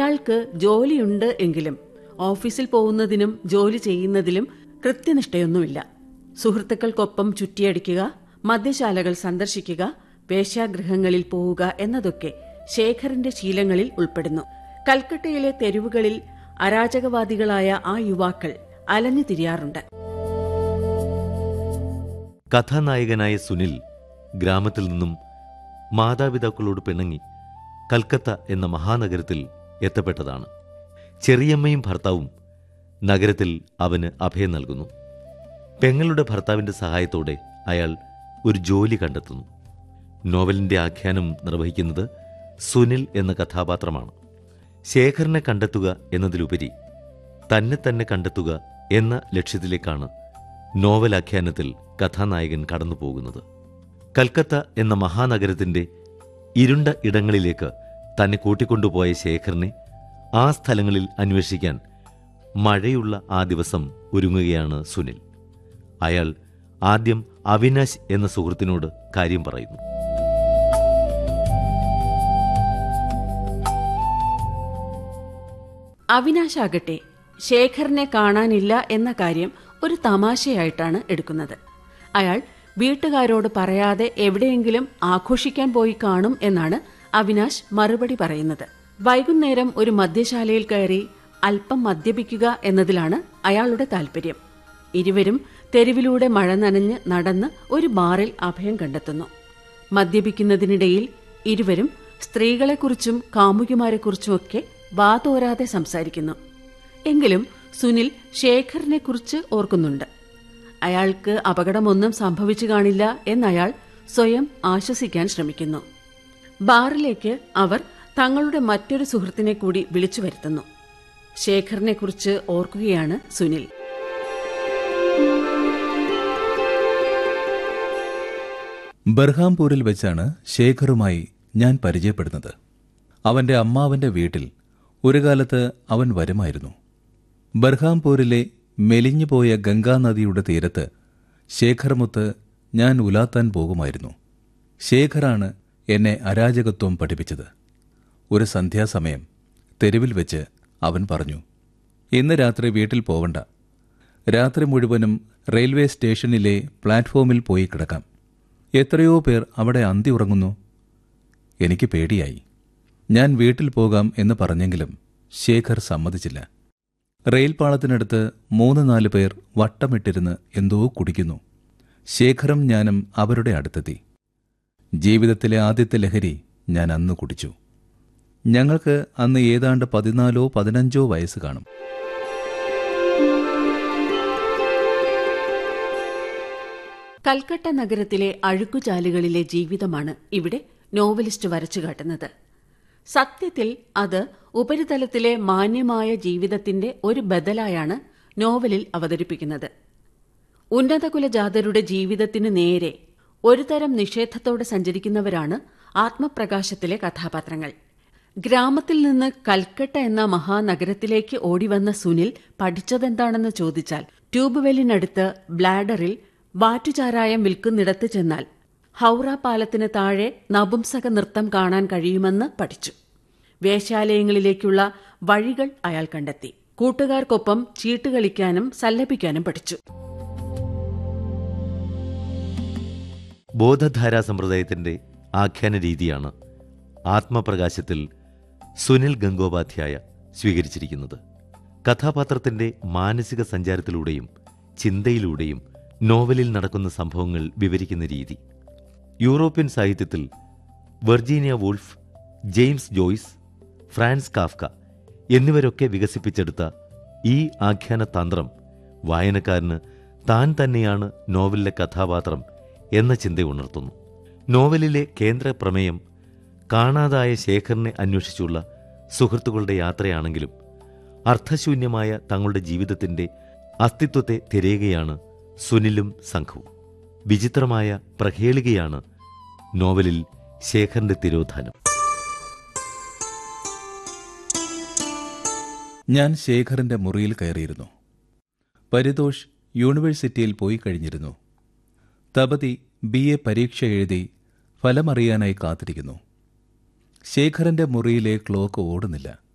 അയാൾക്ക് ജോലിയുണ്ട് എങ്കിലും ഓഫീസിൽ പോകുന്നതിനും ജോലി ചെയ്യുന്നതിലും കൃത്യനിഷ്ഠയൊന്നുമില്ല സുഹൃത്തുക്കൾക്കൊപ്പം ചുറ്റിയടിക്കുക മദ്യശാലകൾ സന്ദർശിക്കുക വേശ്യാഗൃഹങ്ങളിൽ പോവുക എന്നതൊക്കെ ശേഖറിന്റെ ശീലങ്ങളിൽ ഉൾപ്പെടുന്നു കൽക്കട്ടയിലെ തെരുവുകളിൽ അരാജകവാദികളായ ആ യുവാക്കൾ അലഞ്ഞു തിരിയാറുണ്ട് കഥാനായകനായ സുനിൽ ഗ്രാമത്തിൽ നിന്നും മാതാപിതാക്കളോട് പിണങ്ങി കൽക്കത്ത എന്ന മഹാനഗരത്തിൽ എത്തപ്പെട്ടതാണ് ചെറിയമ്മയും ഭർത്താവും നഗരത്തിൽ അവന് അഭയം നൽകുന്നു പെങ്ങളുടെ ഭർത്താവിന്റെ സഹായത്തോടെ അയാൾ ഒരു ജോലി കണ്ടെത്തുന്നു നോവലിന്റെ ആഖ്യാനം നിർവഹിക്കുന്നത് സുനിൽ എന്ന കഥാപാത്രമാണ് ശേഖരനെ കണ്ടെത്തുക എന്നതിലുപരി തന്നെ തന്നെ കണ്ടെത്തുക എന്ന ലക്ഷ്യത്തിലേക്കാണ് നോവൽ ആഖ്യാനത്തിൽ കഥാനായകൻ കടന്നുപോകുന്നത് കൽക്കത്ത എന്ന മഹാനഗരത്തിന്റെ ഇരുണ്ട ഇടങ്ങളിലേക്ക് തന്നെ കൂട്ടിക്കൊണ്ടുപോയ ശേഖരനെ ആ സ്ഥലങ്ങളിൽ അന്വേഷിക്കാൻ മഴയുള്ള ആ ദിവസം ഒരുങ്ങുകയാണ് സുനിൽ അയാൾ ആദ്യം അവിനാശ് എന്ന സുഹൃത്തിനോട് കാര്യം പറയുന്നു അവിനാശാകട്ടെ ശേഖറിനെ കാണാനില്ല എന്ന കാര്യം ഒരു തമാശയായിട്ടാണ് എടുക്കുന്നത് അയാൾ വീട്ടുകാരോട് പറയാതെ എവിടെയെങ്കിലും ആഘോഷിക്കാൻ പോയി കാണും എന്നാണ് അവിനാശ് മറുപടി പറയുന്നത് വൈകുന്നേരം ഒരു മദ്യശാലയിൽ കയറി അല്പം മദ്യപിക്കുക എന്നതിലാണ് അയാളുടെ താൽപര്യം ഇരുവരും തെരുവിലൂടെ മഴ നനഞ്ഞ് നടന്ന് ഒരു ബാറിൽ അഭയം കണ്ടെത്തുന്നു മദ്യപിക്കുന്നതിനിടയിൽ ഇരുവരും സ്ത്രീകളെക്കുറിച്ചും കാമുകിമാരെക്കുറിച്ചുമൊക്കെ വാതോരാതെ സംസാരിക്കുന്നു എങ്കിലും സുനിൽ ശേഖറിനെക്കുറിച്ച് ഓർക്കുന്നുണ്ട് അയാൾക്ക് അപകടമൊന്നും സംഭവിച്ചു കാണില്ല എന്നയാൾ സ്വയം ആശ്വസിക്കാൻ ശ്രമിക്കുന്നു ബാറിലേക്ക് അവർ തങ്ങളുടെ മറ്റൊരു സുഹൃത്തിനെ കൂടി വിളിച്ചു വരുത്തുന്നു ശേഖറിനെക്കുറിച്ച് ഓർക്കുകയാണ് സുനിൽ ബർഹാംപൂരിൽ വെച്ചാണ് ശേഖറുമായി ഞാൻ പരിചയപ്പെടുന്നത് അവന്റെ അമ്മാവന്റെ വീട്ടിൽ ഒരു കാലത്ത് അവൻ വരുമായിരുന്നു ബർഹാംപൂരിലെ മെലിഞ്ഞുപോയ ഗംഗാനദിയുടെ തീരത്ത് ശേഖർമുത്ത് ഞാൻ ഉലാത്താൻ പോകുമായിരുന്നു ശേഖറാണ് എന്നെ അരാജകത്വം പഠിപ്പിച്ചത് ഒരു സന്ധ്യാസമയം തെരുവിൽ വെച്ച് അവൻ പറഞ്ഞു ഇന്ന് രാത്രി വീട്ടിൽ പോവണ്ട രാത്രി മുഴുവനും റെയിൽവേ സ്റ്റേഷനിലെ പ്ലാറ്റ്ഫോമിൽ പോയി കിടക്കാം എത്രയോ പേർ അവിടെ അന്തി ഉറങ്ങുന്നു എനിക്ക് പേടിയായി ഞാൻ വീട്ടിൽ പോകാം എന്ന് പറഞ്ഞെങ്കിലും ശേഖർ സമ്മതിച്ചില്ല റെയിൽ പാളത്തിനടുത്ത് മൂന്ന് നാല് പേർ വട്ടമിട്ടിരുന്ന് എന്തോ കുടിക്കുന്നു ശേഖറും ഞാനും അവരുടെ അടുത്തെത്തി ജീവിതത്തിലെ ആദ്യത്തെ ലഹരി ഞാൻ അന്ന് കുടിച്ചു ഞങ്ങൾക്ക് അന്ന് ഏതാണ്ട് പതിനാലോ പതിനഞ്ചോ വയസ്സ് കാണും കൽക്കട്ട നഗരത്തിലെ അഴുക്കുചാലുകളിലെ ജീവിതമാണ് ഇവിടെ നോവലിസ്റ്റ് വരച്ചു കാട്ടുന്നത് സത്യത്തിൽ അത് ഉപരിതലത്തിലെ മാന്യമായ ജീവിതത്തിന്റെ ഒരു ബദലായാണ് നോവലിൽ അവതരിപ്പിക്കുന്നത് ഉന്നതകുലജാതരുടെ ജീവിതത്തിന് നേരെ ഒരുതരം നിഷേധത്തോടെ സഞ്ചരിക്കുന്നവരാണ് ആത്മപ്രകാശത്തിലെ കഥാപാത്രങ്ങൾ ഗ്രാമത്തിൽ നിന്ന് കൽക്കട്ട എന്ന മഹാനഗരത്തിലേക്ക് ഓടിവന്ന സുനിൽ പഠിച്ചതെന്താണെന്ന് ചോദിച്ചാൽ ട്യൂബ്വെല്ലിനടുത്ത് ബ്ലാഡറിൽ വാറ്റുചാരായം വിൽക്കുന്നിടത്ത് ചെന്നാൽ ഹൗറ പാലത്തിന് താഴെ നപുംസക നൃത്തം കാണാൻ കഴിയുമെന്ന് പഠിച്ചു വേശ്യാലയങ്ങളിലേക്കുള്ള വഴികൾ അയാൾ കണ്ടെത്തി കൂട്ടുകാർക്കൊപ്പം ചീട്ടുകളിക്കാനും സല്ലപിക്കാനും പഠിച്ചു ബോധധാരാ സമ്പ്രദായത്തിന്റെ ആഖ്യാന രീതിയാണ് ആത്മപ്രകാശത്തിൽ സുനിൽ ഗംഗോപാധ്യായ സ്വീകരിച്ചിരിക്കുന്നത് കഥാപാത്രത്തിന്റെ മാനസിക സഞ്ചാരത്തിലൂടെയും ചിന്തയിലൂടെയും നോവലിൽ നടക്കുന്ന സംഭവങ്ങൾ വിവരിക്കുന്ന രീതി യൂറോപ്യൻ സാഹിത്യത്തിൽ Virginia Woolf James Joyce Franz Kafka എന്നിവരൊക്കെ വികസിപ്പിച്ചെടുത്ത ഈ ആഖ്യാന തന്ത്രം വായനക്കാരന് താൻ തന്നെയാണ് നോവലിലെ കഥാപാത്രം എന്ന ചിന്ത ഉണർത്തുന്നു നോവലിലെ കേന്ദ്ര പ്രമേയം കാണാതായ ശേഖറിനെ അന്വേഷിച്ചുള്ള സുഹൃത്തുക്കളുടെ യാത്രയാണെങ്കിലും അർത്ഥശൂന്യമായ തങ്ങളുടെ ജീവിതത്തിന്റെ അസ്തിത്വത്തെ തിരയുകയാണ് സുനിലും സംഘവും വിചിത്രമായ പ്രഹേളികയാണ് നോവലിൽ ശേഖറിന്റെ തിരോധാനം ഞാൻ ശേഖറിന്റെ മുറിയിൽ കയറിയിരുന്നു പരിതോഷ് യൂണിവേഴ്സിറ്റിയിൽ പോയി കഴിഞ്ഞിരുന്നു തപതി ബി എ പരീക്ഷ എഴുതി ഫലമറിയാനായി കാത്തിരിക്കുന്നു ശേഖറിന്റെ മുറിയിലെ ക്ലോക്ക് ഓടുന്നില്ല